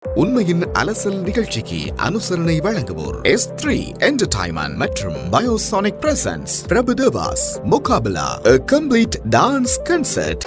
உண்மையின் அலசல் நிகழ்ச்சிக்கு அனுசரணை வழங்குவோர் எஸ் த்ரீ என்டர்டைன்மெண்ட் மற்றும் பயோசானிக் presents Prabhudeva's Muqabla complete dance concert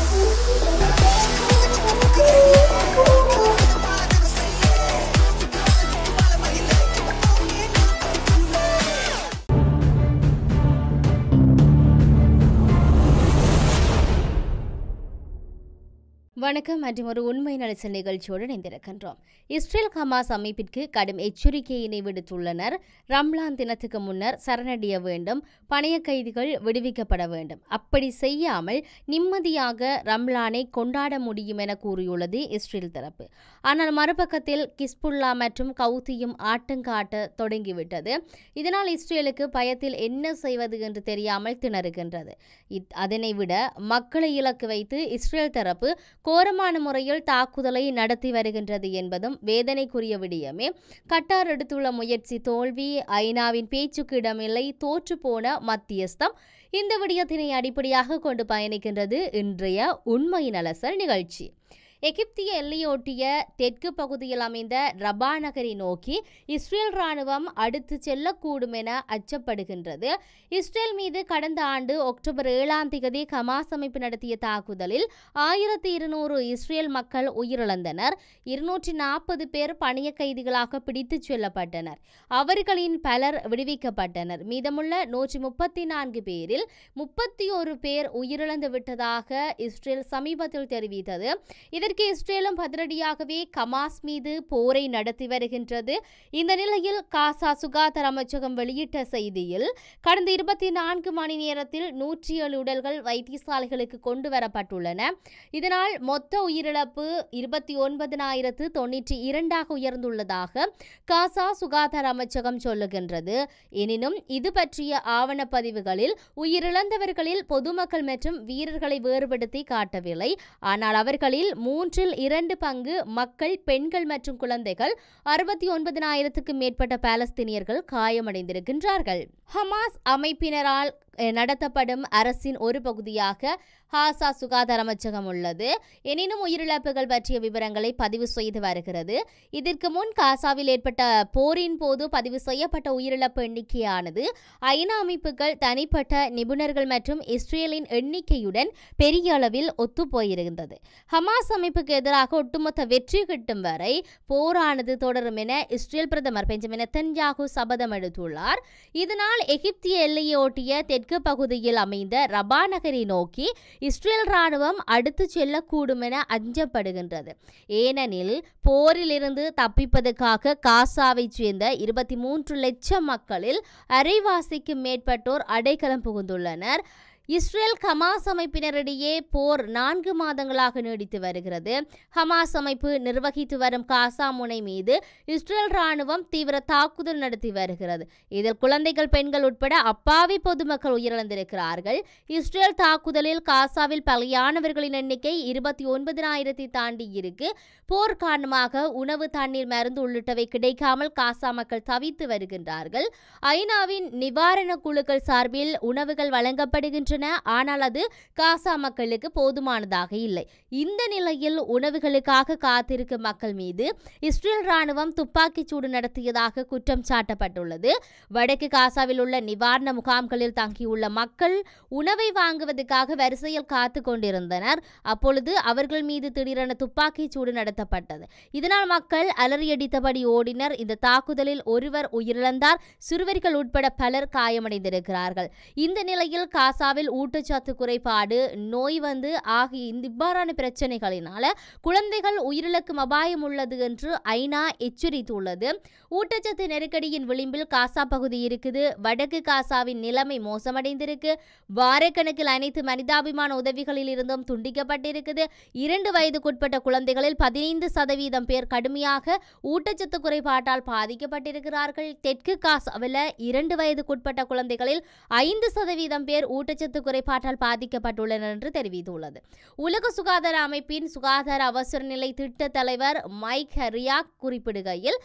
வணக்கம் மற்றும் ஒரு உண்மை நலச நிகழ்ச்சியோடு இணைந்திருக்கின்றோம் இஸ்ரேல் ஹமாஸ் அமைப்பிற்கு கடும் எச்சரிக்கையினை விடுத்துள்ளனர் ரம்லான் தினத்துக்கு முன்னர் சரணடைய வேண்டும் பணைய கைதிகள் விடுவிக்கப்பட வேண்டும் அப்படி செய்யாமல் நிம்மதியாக ரம்லானை கொண்டாட முடியும் என கூறியுள்ளது இஸ்ரேல் தரப்பு ஆனால் மறுபக்கத்தில் கிஸ்புல்லா மற்றும் கவுத்தியும் ஆட்டங்காட்ட தொடங்கிவிட்டது இதனால் இஸ்ரேலுக்கு பயத்தில் என்ன செய்வது என்று தெரியாமல் திணறுகின்றது இத்- அதனை விட மக்களை இலக்கு வைத்து இஸ்ரேல் தரப்பு கோரமான முறையில் தாக்குதலை நடத்தி வருகின்றது என்பதும் வேதனைக்குரிய விடயமே கட்டார் எடுத்துள்ள முயற்சி தோல்வி ஐநாவின் பேச்சுக்கு இடமில்லை தோற்று போன மத்தியஸ்தம் இந்த விடயத்தினை அடிப்படையாக கொண்டு பயணிக்கின்றது இன்றைய உண்மையின் அலசல் நிகழ்ச்சி எகிப்திய எல்லையொட்டிய தெற்கு பகுதியில் அமைந்த ரபா நகரை நோக்கி இஸ்ரேல் ராணுவம் அடுத்து செல்லக்கூடும் என அச்சப்படுகின்றது இஸ்ரேல் மீது கடந்த ஆண்டு அக்டோபர் ஏழாம் தேதி ஹமாஸ் அமைப்பு நடத்திய தாக்குதலில் ஆயிரத்தி இருநூறு இஸ்ரேல் மக்கள் உயிரிழந்தனர் இருநூற்றி நாற்பது பேர் பணிய கைதிகளாக பிடித்துச் செல்லப்பட்டனர் அவர்களின் பலர் விடுவிக்கப்பட்டனர் மீதமுள்ள நூற்றி முப்பத்தி நான்கு பேரில் முப்பத்தி ஒரு பேர் உயிரிழந்து விட்டதாக இஸ்ரேல் சமீபத்தில் தெரிவித்தது இதற்கு இஸ்ரேலும் பதிலடியாகவே கமாஸ் மீது போரை நடத்தி வருகின்றது இந்த நிலையில் காசா சுகாதார அமைச்சகம் வெளியிட்ட செய்தியில் கடந்த இருபத்தி நான்கு மணி நேரத்தில் நூற்றி ஏழு உடல்கள் வைத்தியசாலைகளுக்கு கொண்டு வரப்பட்டுள்ளன இதனால் மொத்த உயிரிழப்பு இருபத்தி ஒன்பதினாயிரத்து தொண்ணூற்றி இரண்டாக உயர்ந்துள்ளதாக காசா சுகாதார அமைச்சகம் சொல்லுகின்றது எனினும் இது பற்றிய ஆவணப்பதிவுகளில் உயிரிழந்தவர்களில் பொதுமக்கள் மற்றும் வீரர்களை வேறுபடுத்தி காட்டவில்லை ஆனால் அவர்களில் மூன்றில் இரண்டு பங்கு மக்கள் பெண்கள் மற்றும் குழந்தைகள் அறுபத்தி ஒன்பதினாயிரத்துக்கும் மேற்பட்ட பாலஸ்தீனியர்கள் காயமடைந்திருக்கின்றார்கள் ஹமாஸ் அமைப்பினரால் அஹ், நடத்தப்படும் அரசின் ஒரு பகுதியாக ஹாசா சுகாதார அமைச்சகம் உள்ளது எனினும் உயிரிழப்புகள் பற்றிய விவரங்களை பதிவு செய்து வருகிறது இதற்கு முன் காசாவில் ஏற்பட்ட போரின் போது பதிவு செய்யப்பட்ட உயிரிழப்பு எண்ணிக்கையானது ஐநா அமைப்புகள் தனிப்பட்ட நிபுணர்கள் மற்றும் இஸ்ரேலின் எண்ணிக்கையுடன் பெரிய அளவில் ஒத்துப்போயிருந்தது ஹமாஸ் அமைப்புக்கு எதிராக ஒட்டுமொத்த வெற்றி கிட்டும் வரை போரானது தொடரும் என இஸ்ரேல் பிரதமர் பெஞ்சமின் நெத்தன்யாகு சபதம் எடுத்துள்ளார் இதனால் எகிப்திய எல்லையை ஒட்டிய தெற்கு பகுதியில் அமைந்த ரபா நகரை நோக்கி இஸ்ரேல் ராணுவம் அடுத்து செல்லக்கூடும் என அஞ்சப்படுகின்றது ஏனெனில் போரிலிருந்து தப்பிப்பதற்காக காசாவைச் சேர்ந்த இருபத்தி மூன்று லட்சம் மக்களில் அரைவாசிக்கு மேற்பட்டோர் அடைக்கலம் புகுந்துள்ளனர் இஸ்ரேல் ஹமாஸ் அமைப்பினரிடையே போர் நான்கு மாதங்களாக நீடித்து வருகிறது ஹமாஸ் அமைப்பு நிர்வகித்து வரும் காசா முனை மீது இஸ்ரேல் ராணுவம் தீவிர தாக்குதல் நடத்தி வருகிறது இதில் குழந்தைகள் பெண்கள் உட்பட அப்பாவி பொதுமக்கள் உயிரிழந்திருக்கிறார்கள் இஸ்ரேல் தாக்குதலில் காசாவில் பலியானவர்களின் எண்ணிக்கை இருபத்தி ஒன்பதினாயிரத்தை தாண்டி இருக்கு போர் காரணமாக உணவு தண்ணீர் மருந்து உள்ளிட்டவை கிடைக்காமல் காசா மக்கள் தவித்து வருகின்றார்கள் ஐநாவின் நிவாரண குழுக்கள் சார்பில் உணவுகள் வழங்கப்படுகின்றன ஆனால் அது காசா மக்களுக்கு போதுமானதாக இல்லை இந்த நிலையில் உணவுகளுக்காக காத்திருக்கும் மக்கள் மீது இஸ்ரேல் ராணுவம் துப்பாக்கிச் சூடு நடத்தியதாக குற்றம் சாட்டப்பட்டுள்ளது வடக்கு காசாவில் உள்ள நிவாரண முகாம்களில் தங்கியுள்ள மக்கள் உணவை வாங்குவதற்காக வரிசையில் காத்து கொண்டிருந்தனர் அப்பொழுது அவர்கள் மீது திடீரென துப்பாக்கிச் சூடு நடத்தப்பட்டது இதனால் மக்கள் அலறியடித்தபடி ஓடினர் இந்த தாக்குதலில் ஒருவர் உயிரிழந்தார் சிறுவர்கள் உட்பட பலர் காயமடைந்திருக்கிறார்கள் இந்த நிலையில் காசாவில் ஊட்டச்சத்து குறைபாடு நோய் வந்து ஆகிய இந்த இவ்வாறான பிரச்சனைகளினால குழந்தைகள் உயிரிழக்கும் அபாயம் உள்ளது என்று ஐநா எச்சரித்துள்ளது ஊட்டச்சத்து நெருக்கடியின் விளிம்பில் காசா பகுதி இருக்குது வடக்கு காசாவின் நிலைமை மோசமடைந்திருக்கு வாரக்கணக்கில் அனைத்து மனிதாபிமான உதவிகளில் இருந்தும் துண்டிக்கப்பட்டிருக்குது இரண்டு வயதுக்குட்பட்ட குழந்தைகளில் பதினைந்து சதவீதம் பேர் கடுமையாக ஊட்டச்சத்து குறைபாட்டால் பாதிக்கப்பட்டிருக்கிறார்கள் தெற்கு காசாவில் இரண்டு வயதுக்குட்பட்ட குழந்தைகளில் ஐந்து சதவீதம் பேர் ஊட்டச்சத்து குறைபாட்டால் பாதிக்கப்பட்டுள்ளனர் என்று தெரிவித்துள்ளது உலக சுகாதார அமைப்பின் சுகாதார அவசர நிலை திட்ட தலைவர் மைக் ஹரியாக் குறிப்பிடுகையில்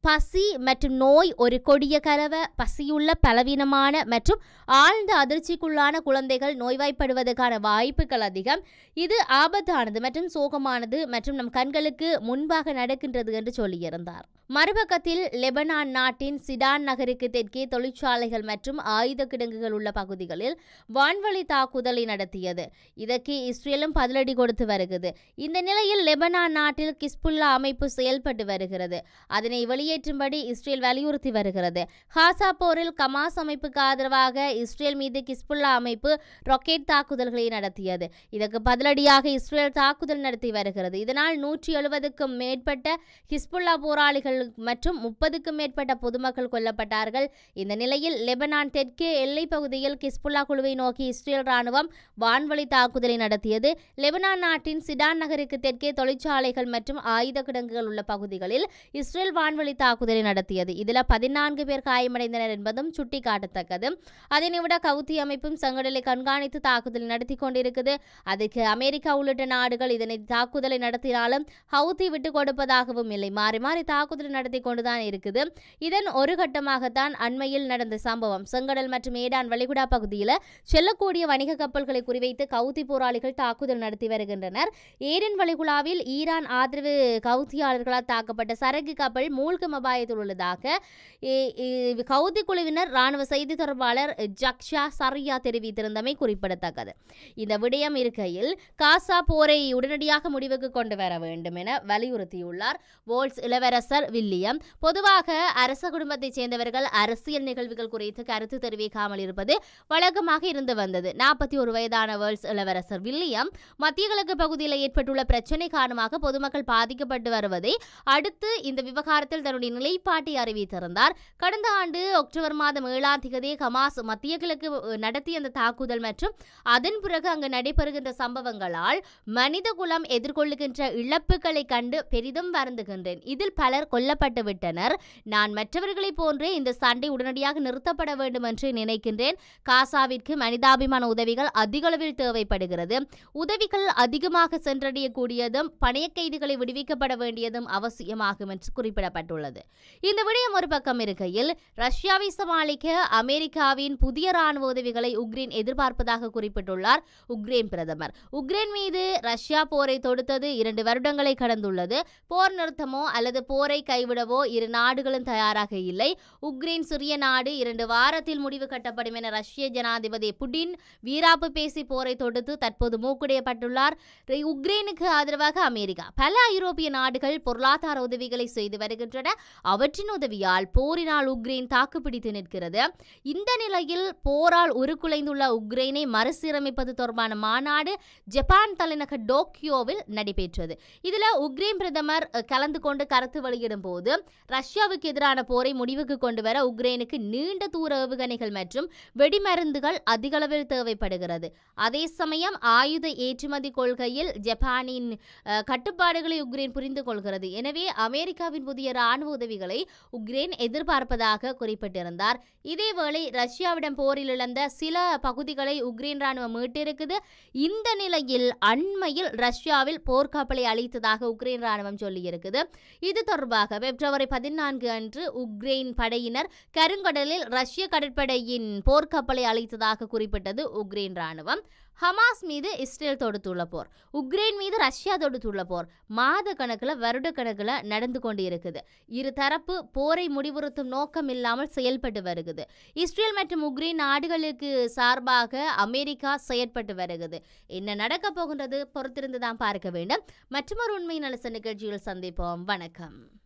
பசி மற்றும் நோய் ஒரு கொடிய கலவை பசியுள்ள பலவீனமான மற்றும் ஆழ்ந்த அதிர்ச்சிக்குள்ளான குழந்தைகள் நோய்வாய்ப்படுவதற்கான வாய்ப்புகள் அதிகம் இது ஆபத்தானது மற்றும் சோகமானது மற்றும் நம் கண்களுக்கு முன்பாக நடக்கின்றது என்று சொல்லியிருந்தார் மறுபக்கத்தில் லெபனான் நாட்டின் சிடான் நகருக்கு தெற்கே தொழிற்சாலைகள் மற்றும் ஆயுத கிடங்குகள் உள்ள பகுதிகளில் வான்வழி தாக்குதலை நடத்தியது இதற்கு இஸ்ரேலும் பதிலடி கொடுத்து வருகிறது இந்த நிலையில் லெபனான் நாட்டில் கிஸ்புல்லா அமைப்பு செயல்பட்டு வருகிறது அதனை வெளியேற்றும்படி இஸ்ரேல் வலியுறுத்தி வருகிறது ஹாசா போரில் கமாஸ் அமைப்புக்கு ஆதரவாக இஸ்ரேல் மீது கிஸ்புல்லா அமைப்பு ராக்கெட் தாக்குதல்களை நடத்தியது இதற்கு பதிலடியாக இஸ்ரேல் தாக்குதல் நடத்தி வருகிறது இதனால் நூற்றி எழுபதுக்கும் மேற்பட்ட ஹிஸ்புல்லா போராளிகள் மற்றும் முப்பதுக்கும் மேற்பட்ட பொதுமக்கள் கொல்லப்பட்டார்கள் இந்த நிலையில் லெபனான் தெற்கே எல்லைப் பகுதியில் கிஸ்புல்லா குழுவை நோக்கி இஸ்ரேல் ராணுவம் வான்வழி தாக்குதலை நடத்தியது லெபனான் நாட்டின் சிடான் நகருக்கு தெற்கே தொழிற்சாலைகள் மற்றும் ஆயுத கிடங்குகள் உள்ள பகுதிகளில் இஸ்ரேல் வான்வழி தாக்குதலை நடத்தியது இதில் பதினான்கு பேர் காயமடைந்தனர் என்பதும் சுட்டிக்காட்டத்தக்கது அதனை விட கவுத்தி அமைப்பும் செங்கடலை கண்காணித்து தாக்குதல் நடத்தி கொண்டிருக்குது அதுக்கு அமெரிக்கா உள்ளிட்ட நாடுகள் இதனை தாக்குதலை நடத்தினாலும் ஹவுத்தி விட்டு கொடுப்பதாகவும் இல்லை மாறி மாறி தாக்குதல் நடத்தி கொண்டுதான் இருக்குது இதன் ஒரு கட்டமாகத்தான் அண்மையில் நடந்த சம்பவம் செங்கடல் மற்றும் ஏடான் வளைகுடா பகுதியில் செல்லக்கூடிய வணிக கப்பல்களை குறிவைத்து கவுத்தி போராளிகள் தாக்குதல் நடத்தி வருகின்றனர் ஏடன் வளைகுடாவில் ஈரான் ஆதரவு கவுத்தியாளர்களால் தாக்கப்பட்ட சரக்கு கப்பல் மூழ்கும் அபாயத்தில் உள்ளதாக இ- இ- கவுதி குழுவினர் ராணுவ செய்தி தொடர்பாளர் ஜக்ஷா சரியா தெரிவித்திருந்தமை குறிப்பிடத்தக்கது இந்த விடயம் இருக்கையில் காசா போரை உடனடியாக முடிவுக்கு கொண்டு வர வேண்டும் என வலியுறுத்தியுள்ளார் வோல்ஸ் இளவரசர் வில்லியம் பொதுவாக அரச குடும்பத்தைச் சேர்ந்தவர்கள் அரசியல் நிகழ்வுகள் குறித்து கருத்து தெரிவிக்காமல் இருப்பது வழக்கமாக இருந்து வந்தது நாற்பத்தி ஒரு வயதான வேர்ல்ஸ் இளவரசர் வில்லியம் மத்திய கிழக்கு பகுதியில் ஏற்பட்டுள்ள பிரச்சினை காரணமாக பொதுமக்கள் பாதிக்கப்பட்டு வருவதை அடுத்து இந்த விவகாரத்தில் தன்னுடைய நிலைப்பாட்டை அறிவித்திருந்தார் கடந்த ஆண்டு அக்டோபர் மாதம் ஏழாம் தேதி ஹமாஸ் மத்திய கிழக்கு அஹ், நடத்திய அந்த தாக்குதல் மற்றும் அதன் பிறகு அங்கு நடைபெறுகின்ற சம்பவங்களால் மனித குலம் எதிர்கொள்ளுகின்ற இழப்புகளை கண்டு பெரிதும் வருந்துகின்றேன் இதில் பலர் கொல்லப்பட்டு விட்டனர் நான் மற்றவர்களைப் போன்றே இந்த சண்டை உடனடியாக நிறுத்தப்பட வேண்டும் என்று நினைக்கின்றேன் காசாவிற்கு மனிதாபிமான உதவிகள் அதிக அளவில் தேவைப்படுகிறது உதவிகள் அதிகமாக சென்றடையக்கூடியதும் பணைய கைதிகளை விடுவிக்கப்பட வேண்டியதும் அவசியமாகும் என்று குறிப்பிடப்பட்டுள்ளது இந்த விடயம் ஒரு பக்கம் இருக்கையில் ரஷ்யாவை சமாளிக்க அமெரிக்காவின் புதிய ராணுவ உதவிகளை உக்ரைன் எதிர்பார்ப்பதாக குறிப்பிட்டுள்ளார் உக்ரைன் பிரதமர் உக்ரைன் மீது ரஷ்யா போரை தொடுத்தது இரண்டு வருடங்களை கடந்துள்ளது போர் நிறுத்தமோ அல்லது போரை கைவிடவோ இரு நாடுகளும் தயாராக இல்லை உக்ரைன் சிறிய நாடு இரண்டு வாரத்தில் முடிவு கட்டப்படும் என ரஷ்ய ஜனாதிபதி புடின் வீராப்பு பேசி போரை தொடுத்து தற்போது மூக்குடையப்பட்டுள்ளார் ரி- உக்ரைனுக்கு ஆதரவாக அமெரிக்கா பல ஐரோப்பிய நாடுகள் பொருளாதார உதவிகளை செய்து வருகின்றன அவற்றின் உதவியால் போரினால் உக்ரைன் தாக்குப்பிடித்து நிற்கிறது இந்த நிலையில் போரால் உருக்குலைந்துள்ள உக்ரைனை மறுசீரமைப்பது தொடர்பான மாநாடு ஜப்பான் தலைநகர் டோக்கியோவில் நடைபெற்றது இதில் உக்ரைன் பிரதமர் அஹ், கலந்து கொண்டு கருத்து வெளியிடும் போது ரஷ்யாவுக்கு எதிரான போரை முடிவுக்கு கொண்டு வர உக்ரைனுக்கு நீண்ட தூர ஏவுகணைகள் மற்றும் வெடிமருந்துகள் அதிக அளவில் தேவைப்படுகிறது அதே சமயம் ஆயுத ஏற்றுமதி கொள்கையில் ஜப்பானின் அஹ், கட்டுப்பாடுகளை உக்ரைன் புரிந்து கொள்கிறது எனவே அமெரிக்காவின் புதிய ராணுவ உதவிகளை உக்ரைன் எதிர்பார்ப்பதாக குறிப்பிட்டிருந்தார் இதேவேளை ரஷ்யாவிடம் போரில் இழந்த சில பகுதிகளை உக்ரைன் ராணுவம் மீட்டிருக்குது இந்த நிலையில் அண்மையில் ரஷ்யாவில் போர்க்கப்பலை அளித்ததாக உக்ரைன் ராணுவம் சொல்லியிருக்குது இது தொடர்பாக பிப்ரவரி பதினான்கு அன்று உக்ரைன் படையினர் கருங்கடலில் ரஷ்ய கடற்படையின் போர்க்கப்பலை அளித்ததாக குறிப்பிட்டது உக்ரைன் ராணுவம் ஹமாஸ் மீது இஸ்ரேல் தொடுத்துள்ள போர் உக்ரைன் மீது ரஷ்யா தொடுத்துள்ள போர் மாத கணக்கில் வருட கணக்கில் நடந்து கொண்டு இருக்குது இரு தரப்பு போரை முடிவுறுத்தும் நோக்கம் இல்லாமல் செயல்பட்டு வருகிறது இஸ்ரேல் மற்றும் உக்ரைன் நாடுகளுக்கு சார்பாக அமெரிக்கா செயற்பட்டு வருகிறது என்ன நடக்கப் போகின்றது பொறுத்திருந்து தான் பார்க்க வேண்டும் மற்றொரு உண்மை நலச நிகழ்ச்சியில் சந்திப்போம் வணக்கம்